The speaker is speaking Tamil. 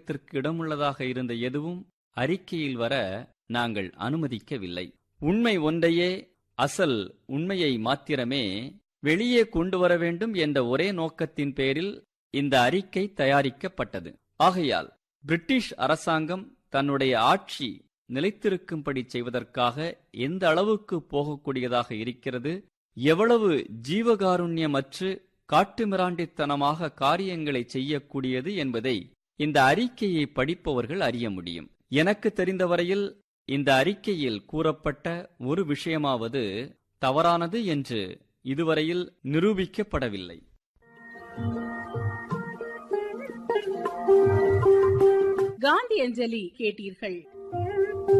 சந்தேகத்திற்கு இடமுள்ளதாக இருந்த எதுவும் அறிக்கையில் வர நாங்கள் அனுமதிக்கவில்லை உண்மை ஒன்றையே அசல் உண்மையை மாத்திரமே வெளியே கொண்டு வர வேண்டும் என்ற ஒரே நோக்கத்தின் பேரில் இந்த அறிக்கை தயாரிக்கப்பட்டது ஆகையால் பிரிட்டிஷ் அரசாங்கம் தன்னுடைய ஆட்சி நிலைத்திருக்கும்படி செய்வதற்காக எந்த அளவுக்கு போகக்கூடியதாக இருக்கிறது எவ்வளவு ஜீவகாருண்யமற்று காட்டுமிராண்டித்தனமாக காரியங்களை செய்யக்கூடியது என்பதை இந்த அறிக்கையை படிப்பவர்கள் அறிய முடியும் எனக்கு தெரிந்தவரையில் இந்த அறிக்கையில் கூறப்பட்ட ஒரு விஷயமாவது தவறானது என்று இதுவரையில் நிரூபிக்கப்படவில்லை காந்தி அஞ்சலி கேட்டீர்கள்